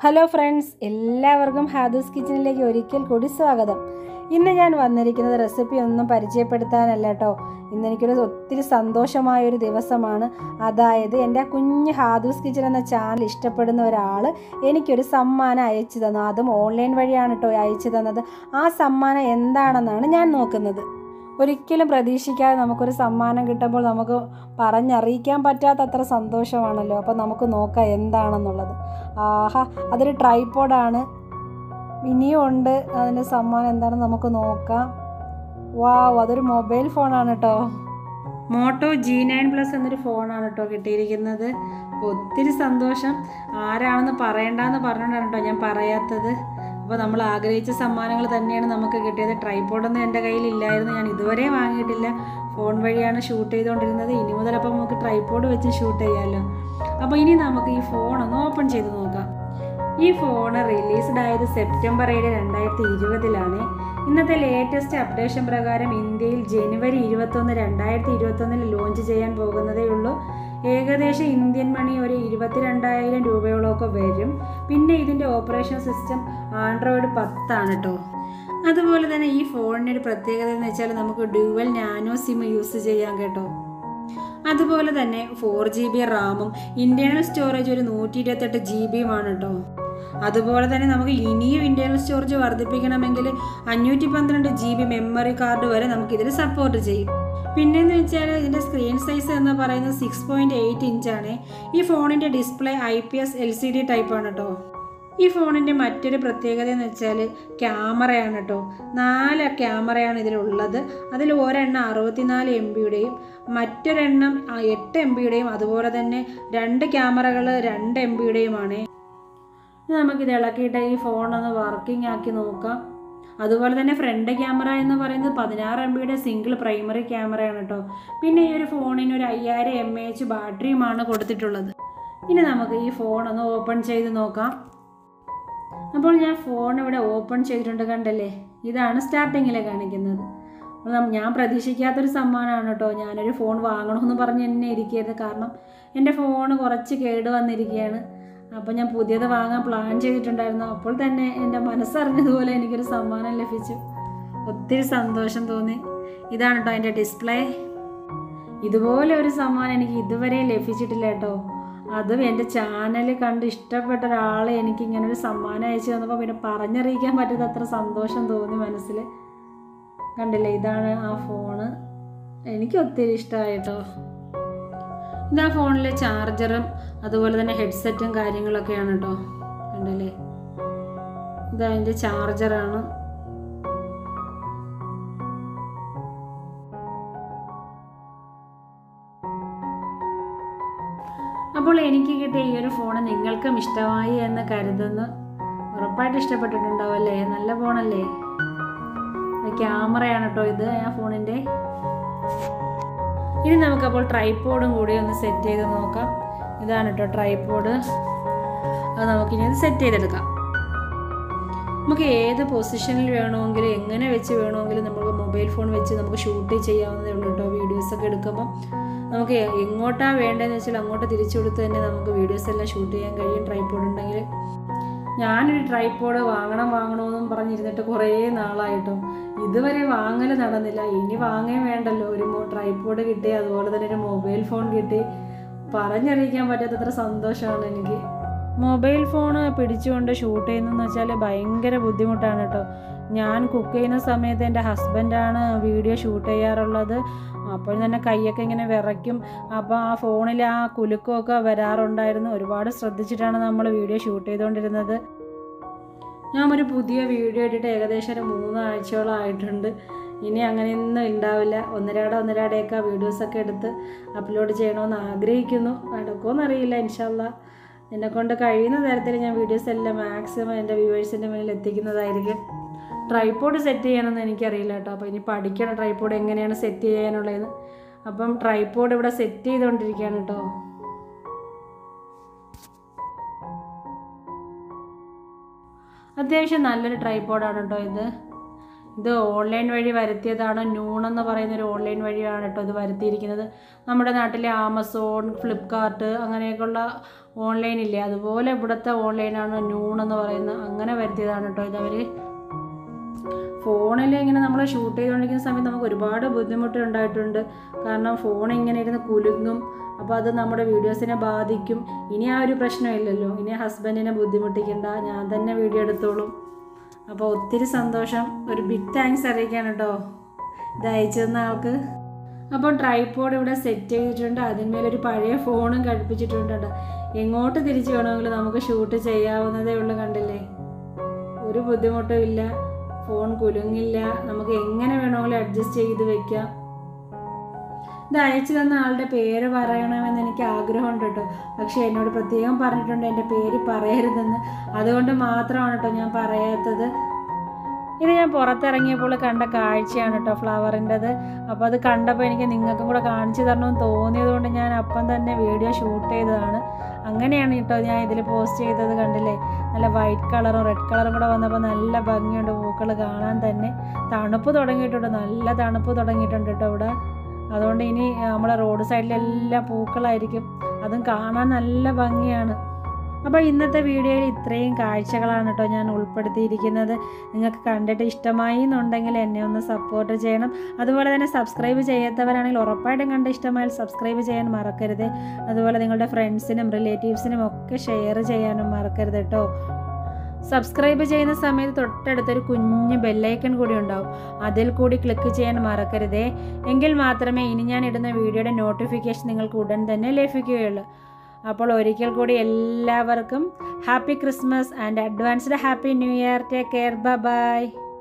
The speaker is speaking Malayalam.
ഹലോ ഫ്രണ്ട്സ് എല്ലാവർക്കും ഹാദൂസ് കിച്ചണിലേക്ക് ഒരിക്കൽ കൂടി സ്വാഗതം ഇന്ന് ഞാൻ വന്നിരിക്കുന്നത് റെസിപ്പി ഒന്നും പരിചയപ്പെടുത്താനല്ല കേട്ടോ ഇന്ന് എനിക്കൊരു ഒത്തിരി സന്തോഷമായൊരു ദിവസമാണ് അതായത് എൻ്റെ ആ കുഞ്ഞ് ഹാദൂസ് കിച്ചൺ എന്ന ചാനൽ ഇഷ്ടപ്പെടുന്ന ഒരാൾ എനിക്കൊരു സമ്മാനം അയച്ചു തന്നു അതും ഓൺലൈൻ വഴിയാണ് കേട്ടോ അയച്ചു തന്നത് ആ സമ്മാനം എന്താണെന്നാണ് ഞാൻ നോക്കുന്നത് ഒരിക്കലും പ്രതീക്ഷിക്കാതെ നമുക്കൊരു സമ്മാനം കിട്ടുമ്പോൾ നമുക്ക് പറഞ്ഞറിയിക്കാൻ പറ്റാത്തത്ര സന്തോഷമാണല്ലോ അപ്പോൾ നമുക്ക് നോക്കാം എന്താണെന്നുള്ളത് ആഹാ അതൊരു ട്രൈപ്പോഡാണ് ഇനിയും ഉണ്ട് അതിൻ്റെ സമ്മാനം എന്താണെന്ന് നമുക്ക് നോക്കാം വാവ് അതൊരു മൊബൈൽ ഫോണാണ് കേട്ടോ മോട്ടോ ജി നയൻ പ്ലസ് എന്നൊരു ഫോണാണ് കേട്ടോ കിട്ടിയിരിക്കുന്നത് അപ്പോൾ ഒത്തിരി സന്തോഷം ആരാണെന്ന് പറയണ്ടെന്ന് പറഞ്ഞുകൊണ്ടാണ് കേട്ടോ ഞാൻ പറയാത്തത് അപ്പോൾ നമ്മൾ ആഗ്രഹിച്ച സമ്മാനങ്ങൾ തന്നെയാണ് നമുക്ക് കിട്ടിയത് ട്രൈപ്പോഡൊന്നും എൻ്റെ കയ്യിൽ ഇല്ലായിരുന്നു ഞാൻ ഇതുവരെ വാങ്ങിയിട്ടില്ല ഫോൺ വഴിയാണ് ഷൂട്ട് ചെയ്തുകൊണ്ടിരുന്നത് ഇനി മുതൽ അപ്പോൾ നമുക്ക് ട്രൈപ്പോഡ് വെച്ച് ഷൂട്ട് ചെയ്യാമല്ലോ അപ്പോൾ ഇനി നമുക്ക് ഈ ഫോൺ ഒന്ന് ഓപ്പൺ ചെയ്ത് നോക്കാം ഈ ഫോൺ റിലീസ്ഡ് ആയത് സെപ്റ്റംബർ ഏഴ് രണ്ടായിരത്തി ഇരുപതിലാണ് ഇന്നത്തെ ലേറ്റസ്റ്റ് അപ്ഡേഷൻ പ്രകാരം ഇന്ത്യയിൽ ജനുവരി ഇരുപത്തൊന്ന് രണ്ടായിരത്തി ഇരുപത്തൊന്നിൽ ലോഞ്ച് ചെയ്യാൻ പോകുന്നതേ ഉള്ളൂ ഏകദേശം ഇന്ത്യൻ മണി ഒരു ഇരുപത്തിരണ്ടായിരം രൂപയോളമൊക്കെ വരും പിന്നെ ഇതിൻ്റെ ഓപ്പറേഷൻ സിസ്റ്റം ആൻഡ്രോയിഡ് പത്താണ് കേട്ടോ അതുപോലെ തന്നെ ഈ ഫോണിൻ്റെ ഒരു പ്രത്യേകത എന്ന് വെച്ചാൽ നമുക്ക് ഡ്യുവൽ നാനോ സിം യൂസ് ചെയ്യാൻ കേട്ടോ അതുപോലെ തന്നെ ഫോർ ജി ബി റാമും ഇൻറ്റേർണൽ സ്റ്റോറേജ് ഒരു നൂറ്റി ഇരുപത്തെട്ട് ജി ബിയുമാണ് കേട്ടോ അതുപോലെ തന്നെ നമുക്ക് ഇനിയും ഇൻറ്റേർണൽ സ്റ്റോറേജ് വർദ്ധിപ്പിക്കണമെങ്കിൽ അഞ്ഞൂറ്റി പന്ത്രണ്ട് ജി ബി മെമ്മറി കാർഡ് വരെ നമുക്കിതിൽ സപ്പോർട്ട് ചെയ്യും പിന്നെന്ന് വെച്ചാൽ ഇതിൻ്റെ സ്ക്രീൻ സൈസ് എന്ന് പറയുന്നത് സിക്സ് പോയിൻറ്റ് എയ്റ്റ് ഇഞ്ചാണ് ഈ ഫോണിൻ്റെ display I P S L C D ടൈപ്പാണ് കേട്ടോ ഈ ഫോണിൻ്റെ മറ്റൊരു പ്രത്യേകത എന്ന് വെച്ചാൽ ക്യാമറയാണ് കേട്ടോ നാല് ക്യാമറയാണ് ഇതിലുള്ളത് അതിൽ ഒരെണ്ണം അറുപത്തിനാല് എം ബിയുടെയും മറ്റൊരെണ്ണം ആ, എട്ട് എം ബിയുടെയും അതുപോലെ തന്നെ രണ്ട് ക്യാമറകൾ രണ്ട് എം ബിയുടെയുമാണ് ഇനി നമുക്കിത് ഇളക്കിയിട്ട് ഈ ഫോണൊന്ന് വർക്കിംഗ് ആക്കി നോക്കാം അതുപോലെ തന്നെ ഫ്രണ്ട് ക്യാമറ എന്ന് പറയുന്നത് പതിനാറ് എം ബിയുടെ സിംഗിൾ പ്രൈമറി ക്യാമറയാണ് കേട്ടോ പിന്നെ ഈ ഒരു ഫോണിന് ഒരു അയ്യായിരം എം എച്ച് ബാറ്ററിയുമാണ് കൊടുത്തിട്ടുള്ളത് ഇനി നമുക്ക് ഈ ഫോൺ ഒന്ന് ഓപ്പൺ ചെയ്ത് നോക്കാം അപ്പോൾ ഞാൻ ഫോൺ ഇവിടെ ഓപ്പൺ ചെയ്തിട്ടുണ്ട് കണ്ടല്ലേ ഇതാണ് സ്റ്റാർട്ടിങ്ങിൽ കാണിക്കുന്നത് അപ്പോൾ നം- ഞാൻ പ്രതീക്ഷിക്കാത്തൊരു സമ്മാനമാണ് കേട്ടോ ഞാനൊരു ഫോൺ വാങ്ങണമെന്ന് പറഞ്ഞ് തന്നെ ഇരിക്കുകയായിരുന്നു കാരണം എൻ്റെ ഫോൺ കുറച്ച് കേട് വന്നിരിക്കുകയാണ് അപ്പോൾ ഞാൻ പുതിയത് വാങ്ങാൻ പ്ലാൻ ചെയ്തിട്ടുണ്ടായിരുന്നു അപ്പോൾ തന്നെ എൻ്റെ മനസ്സറിഞ്ഞതുപോലെ എനിക്കൊരു സമ്മാനം ലഭിച്ചു ഒത്തിരി സന്തോഷം തോന്നി ഇതാണ് കേട്ടോ എൻ്റെ ഡിസ്പ്ലേ ഇതുപോലെ ഒരു സമ്മാനം എനിക്ക് ഇതുവരെ ലഭിച്ചിട്ടില്ല കേട്ടോ അതും എൻ്റെ ചാനൽ കണ്ട് ഇഷ്ടപ്പെട്ട ഒരാൾ എനിക്ക് ഇങ്ങനെ ഒരു സമ്മാനം അയച്ചു തന്നപ്പോൾ പിന്നെ പറഞ്ഞറിയിക്കാൻ പറ്റാത്തത്ര സന്തോഷം തോന്നി മനസ്സിൽ കണ്ടില്ലേ ഇതാണ് ആ ഫോണ് എനിക്ക് ഒത്തിരി ഇഷ്ടമായി കേട്ടോ ഇതാ ഫോണിലെ ചാർജറും അതുപോലെ തന്നെ ഹെഡ്സെറ്റും കാര്യങ്ങളൊക്കെയാണ് കേട്ടോ കണ്ടില്ലേ ഇതാ അതിൻ്റെ ചാർജറാണ് അപ്പോൾ എനിക്ക് കിട്ടിയ ഈ ഒരു ഫോൺ നിങ്ങൾക്കും ഇഷ്ടമായി എന്ന് കരുതുന്നു ഉറപ്പായിട്ട് ഇഷ്ടപ്പെട്ടിട്ടുണ്ടാവും അല്ലേ നല്ല ഫോണല്ലേ ക്യാമറയാണ് കേട്ടോ ഇത് ആ ഫോണിൻ്റെ ഇനി നമുക്കപ്പോൾ ട്രൈപ്പോഡും കൂടി ഒന്ന് സെറ്റ് ചെയ്ത് നോക്കാം ഇതാണ് കേട്ടോ ട്രൈപ്പോഡ് അത് നമുക്കിനി ഇത് സെറ്റ് ചെയ്തെടുക്കാം നമുക്ക് ഏത് പൊസിഷനിൽ വേണമെങ്കിലും എങ്ങനെ വെച്ച് വേണമെങ്കിലും നമുക്ക് മൊബൈൽ ഫോൺ വെച്ച് നമുക്ക് ഷൂട്ട് ചെയ്യാവുന്നതേ ഉള്ളൂ കേട്ടോ വീഡിയോസൊക്കെ എടുക്കുമ്പം നമുക്ക് എങ്ങോട്ടാണ് വേണ്ടതെന്ന് വെച്ചാൽ അങ്ങോട്ട് തിരിച്ചു കൊടുത്ത് തന്നെ നമുക്ക് വീഡിയോസ് എല്ലാം ഷൂട്ട് ചെയ്യാൻ കഴിയും ട്രൈപ്പോഡ് ഉണ്ടെങ്കിൽ ഞാനൊരു ട്രൈപ്പോഡ് വാങ്ങണം വാങ്ങണമെന്നും പറഞ്ഞിരുന്നിട്ട് കുറേ നാളായിട്ടോ ഇതുവരെ വാങ്ങൽ നടന്നില്ല ഇനി വാങ്ങേ വേണ്ടല്ലോ ഒരു ട്രൈപ്പോഡ് കിട്ടി അതുപോലെ തന്നെ ഒരു മൊബൈൽ ഫോൺ കിട്ടി പറഞ്ഞറിയിക്കാൻ പറ്റാത്തത്ര സന്തോഷമാണ് എനിക്ക് മൊബൈൽ ഫോൺ പിടിച്ചുകൊണ്ട് ഷൂട്ട് ചെയ്യുന്നതെന്ന് വെച്ചാൽ ഭയങ്കര ബുദ്ധിമുട്ടാണ് കേട്ടോ ഞാൻ കുക്ക് ചെയ്യുന്ന സമയത്ത് എൻ്റെ ഹസ്ബൻഡാണ് വീഡിയോ ഷൂട്ട് ചെയ്യാറുള്ളത് അപ്പോൾ തന്നെ കൈയൊക്കെ ഇങ്ങനെ വിറയ്ക്കും അപ്പോൾ ആ ഫോണിൽ ആ കുലുക്കമൊക്കെ വരാറുണ്ടായിരുന്നു ഒരുപാട് ശ്രദ്ധിച്ചിട്ടാണ് നമ്മൾ വീഡിയോ ഷൂട്ട് ചെയ്തുകൊണ്ടിരുന്നത് ഞാൻ ഒരു പുതിയ വീഡിയോ ഇട്ടിട്ട് ഏകദേശം ഒരു മൂന്ന് ആഴ്ചയോളം ആയിട്ടുണ്ട് ഇനി അങ്ങനെയൊന്നും ഉണ്ടാവില്ല ഒന്നരാട ഒന്നരാടയൊക്കെ വീഡിയോസൊക്കെ എടുത്ത് അപ്ലോഡ് ചെയ്യണമെന്ന് ആഗ്രഹിക്കുന്നു നടക്കുമെന്നറിയില്ല ഇൻഷാല്ല എന്നെ കൊണ്ട് കഴിയുന്ന തരത്തിൽ ഞാൻ വീഡിയോസ് എല്ലാം മാക്സിമം എൻ്റെ വ്യൂവേഴ്സിൻ്റെ മുന്നിൽ എത്തിക്കുന്നതായിരിക്കും ട്രൈപ്പോഡ് സെറ്റ് ചെയ്യാനൊന്നും എനിക്കറിയില്ല കേട്ടോ അപ്പോൾ ഇനി പഠിക്കണം ട്രൈപ്പോഡ് എങ്ങനെയാണ് സെറ്റ് ചെയ്യാനുള്ളതെന്ന് അപ്പം ട്രൈപ്പോഡ് ഇവിടെ സെറ്റ് ചെയ്തുകൊണ്ടിരിക്കുകയാണ് കേട്ടോ അത്യാവശ്യം നല്ലൊരു ട്രൈപ്പോഡാണ് കേട്ടോ ഇത് ഇത് ഓൺലൈൻ വഴി വരുത്തിയതാണ് നൂൺ എന്ന് പറയുന്ന ഒരു ഓൺലൈൻ വഴിയാണ് കേട്ടോ ഇത് വരുത്തിയിരിക്കുന്നത് നമ്മുടെ നാട്ടിലെ ആമസോൺ ഫ്ലിപ്കാർട്ട് അങ്ങനെയൊക്കെയുള്ള ഓൺലൈൻ ഇല്ലേ അതുപോലെ ഇവിടുത്തെ ഓൺലൈനാണ് നൂൺ എന്ന് പറയുന്നത് അങ്ങനെ വരുത്തിയതാണ് കേട്ടോ ഇതവർ ഫോണിൽ ഇങ്ങനെ നമ്മൾ ഷൂട്ട് ചെയ്തുകൊണ്ടിരിക്കുന്ന സമയത്ത് നമുക്ക് ഒരുപാട് ബുദ്ധിമുട്ട് ഉണ്ടായിട്ടുണ്ട് കാരണം ഫോൺ ഇങ്ങനെ ഇരുന്ന് കുലുങ്ങും അപ്പോൾ അത് നമ്മുടെ വീഡിയോസിനെ ബാധിക്കും ഇനി ആ ഒരു പ്രശ്നമില്ലല്ലോ ഇനി ഹസ്ബൻഡിനെ ബുദ്ധിമുട്ടിക്കണ്ട ഞാൻ തന്നെ വീഡിയോ എടുത്തോളും അപ്പോൾ ഒത്തിരി സന്തോഷം ഒരു ബിഗ് താങ്ക്സ് അറിയിക്കാൻ കേട്ടോ ഇത് അയച്ചു തന്ന ആൾക്ക് അപ്പോൾ ട്രൈപ്പോഡ് ഇവിടെ സെറ്റ് ചെയ്തിട്ടുണ്ട് അതിന്മേലൊരു പഴയ ഫോണും ഘടിപ്പിച്ചിട്ടുണ്ട് കേട്ടോ എങ്ങോട്ട് തിരിച്ചു വേണമെങ്കിലും നമുക്ക് ഷൂട്ട് ചെയ്യാവുന്നതേ ഉള്ളൂ കണ്ടില്ലേ ഒരു ബുദ്ധിമുട്ടും ഇല്ല ഫോൺ കുലുങ്ങില്ല നമുക്ക് എങ്ങനെ വേണമെങ്കിലും അഡ്ജസ്റ്റ് ചെയ്ത് വെക്കാം ഇത് അയച്ചു തന്ന ആളുടെ പേര് പറയണമെന്ന് എനിക്ക് ആഗ്രഹമുണ്ട് കേട്ടോ പക്ഷേ എന്നോട് പ്രത്യേകം പറഞ്ഞിട്ടുണ്ട് എൻ്റെ പേര് പറയരുതെന്ന് അതുകൊണ്ട് മാത്രമാണ് കേട്ടോ ഞാൻ പറയാത്തത് ഇത് ഞാൻ പുറത്തിറങ്ങിയപ്പോൾ കണ്ട കാഴ്ചയാണ് കേട്ടോ ഫ്ലവറിൻ്റെത് അപ്പോൾ അത് കണ്ടപ്പോൾ എനിക്ക് നിങ്ങൾക്കും കൂടെ കാണിച്ചു തരണമെന്ന് തോന്നിയത് കൊണ്ട് ഞാൻ അപ്പം തന്നെ വീഡിയോ ഷൂട്ട് ചെയ്തതാണ് അങ്ങനെയാണ് കേട്ടോ ഞാൻ ഇതിൽ പോസ്റ്റ് ചെയ്തത് കണ്ടില്ലേ നല്ല വൈറ്റ് കളറും റെഡ് കളറും കൂടെ വന്നപ്പോൾ നല്ല ഭംഗിയുണ്ട് പൂക്കൾ കാണാൻ തന്നെ തണുപ്പ് തുടങ്ങിയിട്ടുണ്ട് നല്ല തണുപ്പ് തുടങ്ങിയിട്ടുണ്ട് കേട്ടോ ഇവിടെ അതുകൊണ്ട് ഇനി നമ്മുടെ റോഡ് സൈഡിലെല്ലാം പൂക്കളായിരിക്കും അതും കാണാൻ നല്ല ഭംഗിയാണ് അപ്പോൾ ഇന്നത്തെ വീഡിയോയിൽ ഇത്രയും കാഴ്ചകളാണ് കേട്ടോ ഞാൻ ഉൾപ്പെടുത്തിയിരിക്കുന്നത് നിങ്ങൾക്ക് കണ്ടിട്ട് ഇഷ്ടമായി എന്നുണ്ടെങ്കിൽ എന്നെ ഒന്ന് സപ്പോർട്ട് ചെയ്യണം അതുപോലെ തന്നെ സബ്സ്ക്രൈബ് ചെയ്യാത്തവരാണെങ്കിൽ ഉറപ്പായിട്ടും കണ്ട് ഇഷ്ടമായാൽ സബ്സ്ക്രൈബ് ചെയ്യാൻ മറക്കരുത് അതുപോലെ നിങ്ങളുടെ ഫ്രണ്ട്സിനും റിലേറ്റീവ്സിനും ഒക്കെ ഷെയർ ചെയ്യാനും മറക്കരുത് കേട്ടോ സബ്സ്ക്രൈബ് ചെയ്യുന്ന സമയത്ത് തൊട്ടടുത്തൊരു കുഞ്ഞ് ബെല്ലൈക്കൺ കൂടി ഉണ്ടാവും അതിൽ കൂടി ക്ലിക്ക് ചെയ്യാൻ മറക്കരുതേ എങ്കിൽ മാത്രമേ ഇനി ഞാൻ ഇടുന്ന വീഡിയോയുടെ നോട്ടിഫിക്കേഷൻ നിങ്ങൾക്ക് ഉടൻ തന്നെ ലഭിക്കുകയുള്ളൂ അപ്പോൾ ഒരിക്കൽ കൂടി എല്ലാവർക്കും happy Christmas and advanced happy new year take care by